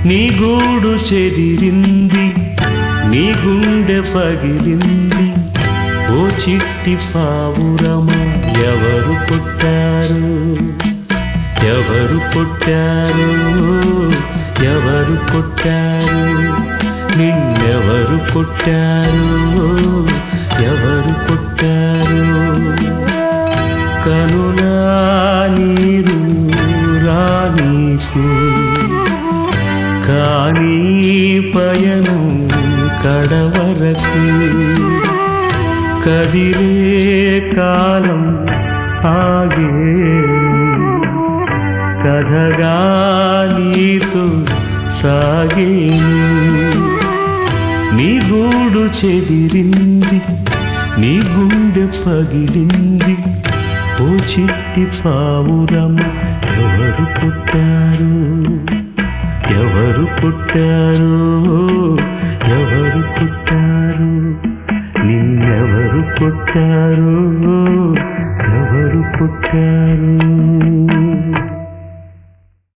నీ గూడు చెదిరింది నీ గుండె పగిలింది ఓ చిట్టి పావురమ ఎవరు పుట్టారు ఎవరు పుట్టారు ఎవరు పుట్టారు నిన్నెవరు పుట్టారు ఎవరు పుట్టారు కనులా నీరు రానీకు కానీ పయనం కడవరకు కదిలే కాలం ఆగేను కథగా నీతో సాగేను నీ గూడు చెదిరింది నీ గుండె పగిలింది ఓ చిట్టి పావురమ ఎవరు పుట్టారు ఎవరు పుట్టారు ఎవరు పుట్టారు నిన్నెవరు పుట్టారు ఎవరు పుట్టారు